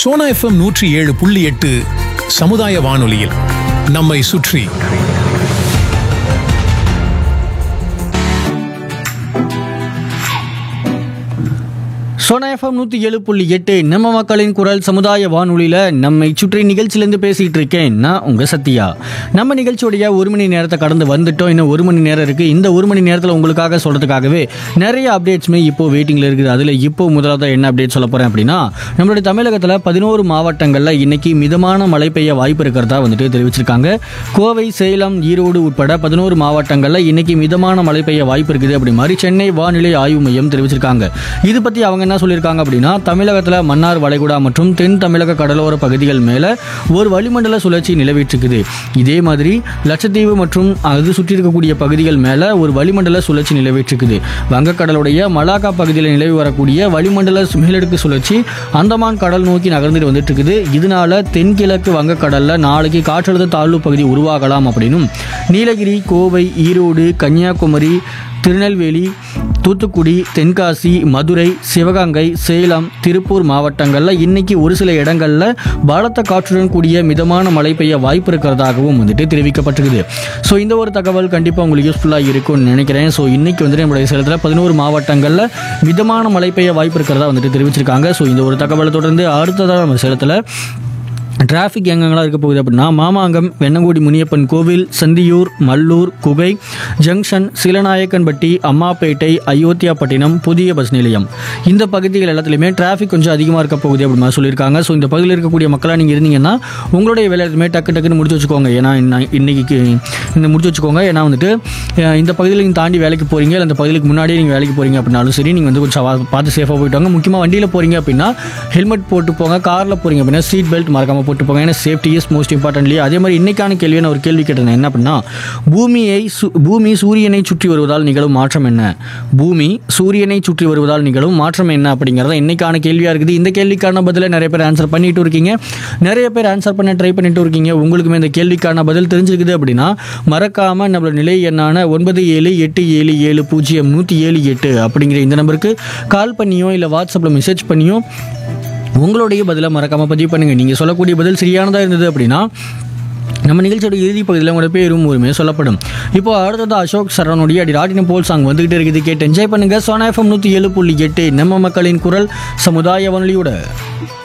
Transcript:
Sona FM நூற்றி ஏழு புள்ளி எட்டு சமுதாய வானொலியில் நம்மை சுற்றி சோனா எஃப்எம் நூற்றி ஏழு புள்ளி எட்டு நம்ம மக்களின் குரல் சமுதாய வானொலியில் நம்மை சுற்றி நிகழ்ச்சியிலேருந்து பேசிகிட்டு இருக்கேன் நான் உங்கள் சத்யா நம்ம நிகழ்ச்சியோடைய ஒரு மணி நேரத்தை கடந்து வந்துட்டோம் இன்னும் ஒரு மணி நேரம் இருக்குது இந்த ஒரு மணி நேரத்தில் உங்களுக்காக சொல்கிறதுக்காகவே நிறைய அப்டேட்ஸுமே இப்போ வெயிட்டிங்கில் இருக்குது அதில் இப்போ முதலாவது என்ன அப்டேட் சொல்ல போகிறேன் அப்படின்னா நம்மளுடைய தமிழகத்தில் பதினோரு மாவட்டங்களில் இன்னைக்கு மிதமான மழை பெய்ய வாய்ப்பு இருக்கிறதா வந்துட்டு தெரிவிச்சிருக்காங்க கோவை சேலம் ஈரோடு உட்பட பதினோரு மாவட்டங்களில் இன்னைக்கு மிதமான மழை பெய்ய வாய்ப்பு இருக்குது அப்படி மாதிரி சென்னை வானிலை ஆய்வு மையம் தெரிவிச்சிருக்காங்க இது பற்றி அவங்க என்ன சொல்லியிருக்காங்க அப்படின்னா தமிழகத்தில் மன்னார் வளைகுடா மற்றும் தென் தமிழக கடலோர பகுதிகள் மேலே ஒரு வளிமண்டல சுழற்சி நிலவிட்டிருக்குது இதே மாதிரி லட்சத்தீவு மற்றும் அது சுற்றி இருக்கக்கூடிய பகுதிகள் மேலே ஒரு வளிமண்டல சுழற்சி நிலவிட்டிருக்குது வங்கக்கடலுடைய மலாக்கா பகுதியில் நிலவி வரக்கூடிய வளிமண்டல மேலடுக்கு சுழற்சி அந்தமான் கடல் நோக்கி நகர்ந்துட்டு வந்துட்டு இருக்குது இதனால தென்கிழக்கு வங்கக்கடல்ல நாளைக்கு காற்றழுத்த தாழ்வு பகுதி உருவாகலாம் அப்படின்னும் நீலகிரி கோவை ஈரோடு கன்னியாகுமரி திருநெல்வேலி தூத்துக்குடி தென்காசி மதுரை சிவகங்கை சேலம் திருப்பூர் மாவட்டங்களில் இன்னைக்கு ஒரு சில இடங்களில் பலத்த காற்றுடன் கூடிய மிதமான மழை பெய்ய வாய்ப்பு இருக்கிறதாகவும் வந்துட்டு தெரிவிக்கப்பட்டிருக்குது ஸோ இந்த ஒரு தகவல் கண்டிப்பாக உங்களுக்கு யூஸ்ஃபுல்லாக இருக்கும்னு நினைக்கிறேன் ஸோ இன்னைக்கு வந்துட்டு நம்மளுடைய சேலத்தில் பதினோரு மாவட்டங்களில் மிதமான மழை பெய்ய வாய்ப்பு இருக்கிறதா வந்துட்டு தெரிவிச்சிருக்காங்க ஸோ இந்த ஒரு தகவலை தொடர்ந்து அடுத்ததாக நம்ம சேலத்தில் டிராஃபிக் எங்கெங்கெல்லாம் இருக்க போகுது அப்படின்னா மாமாங்கம் வெண்ணங்குடி முனியப்பன் கோவில் சந்தியூர் மல்லூர் குகை ஜங்ஷன் சீலநாயக்கன்பட்டி அம்மாப்பேட்டை அயோத்தியாப்பட்டினம் புதிய பஸ் நிலையம் இந்த பகுதிகள் எல்லாத்துலேயுமே டிராஃபிக் கொஞ்சம் அதிகமாக இருக்க போகுது அப்படி மாதிரி சொல்லியிருக்காங்க ஸோ இந்த பகுதியில் இருக்கக்கூடிய மக்களாக நீங்கள் இருந்தீங்கன்னா உங்களுடைய வேலை எல்லாத்தையுமே டக்கு டக்குன்னு முடிச்சு வச்சுக்கோங்க ஏன்னா இன்ன- இன்னைக்கு இந்த முடிச்சு வச்சுக்கோங்க ஏன்னா வந்துட்டு அஹ், இந்த பகுதியில் நீங்கள் தாண்டி வேலைக்கு போகிறீங்க இல்லை அந்த பகுதிக்கு முன்னாடியே நீங்கள் வேலைக்கு போகிறீங்க அப்படின்னாலும் சரி நீங்கள் வந்து கொஞ்சம் வா- பார்த்து சேஃபாக போயிட்டு வாங்க முக்கியமாக வண்டியில் போகிறீங்க அப்படின்னா ஹெல்மெட் போட்டு போங்க காரில் போகிறீங்க அப்படின்னா சீட் பெல்ட் மறக்காமல் போட்டு போங்க ஏன்னா சேஃப்டி இஸ் மோஸ்ட் இம்பார்ட்டன்ட்லி அதே மாதிரி இன்னைக்கான கேள்வியை நான் ஒரு கேள்வி கேட்டிருந்தேன் என்ன அப்படின்னா பூமியை சு- பூமி சூரியனை சுற்றி வருவதால் நிகழும் மாற்றம் என்ன பூமி சூரியனை சுற்றி வருவதால் நிகழும் மாற்றம் என்ன அப்படிங்கிறத இன்னைக்கான கேள்வியாக இருக்குது இந்த கேள்விக்கான பதிலை நிறைய பேர் ஆன்சர் பண்ணிட்டு இருக்கீங்க நிறைய பேர் ஆன்சர் பண்ண ட்ரை பண்ணிட்டு இருக்கீங்க உங்களுக்குமே இந்த கேள்விக்கான பதில் தெரிஞ்சிருக்குது அப்படின்னா மறக்காம நம்மளோட நிலை எண்ணான ஒன்பது ஏழு எட்டு ஏழு ஏழு பூஜ்ஜியம் நூற்றி ஏழு எட்டு அப்படிங்கிற இந்த நம்பருக்கு கால் பண்ணியோ இல்லை வாட்ஸ்அப்பில் மெசேஜ் பண்ணியோ உங்களுடைய பதிலை மறக்காமல் பதிவு பண்ணுங்கள் நீங்கள் சொல்லக்கூடிய பதில் சரியானதாக இருந்தது அப்படின்னா நம்ம நிகழ்ச்சியோட இறுதி பகுதியில் உங்களோட பேரும் ஊருமே சொல்லப்படும் இப்போ அடுத்தது அசோக் சரவணுடைய அடி ராட்டின போல் சாங் வந்துகிட்டு இருக்குது கேட்டு என்ஜாய் பண்ணுங்க சோனா எஃப்எம் நூற்றி ஏழு புள்ளி எட்டு நம்ம மக்களின் குரல் சமுதாய வானொலியோட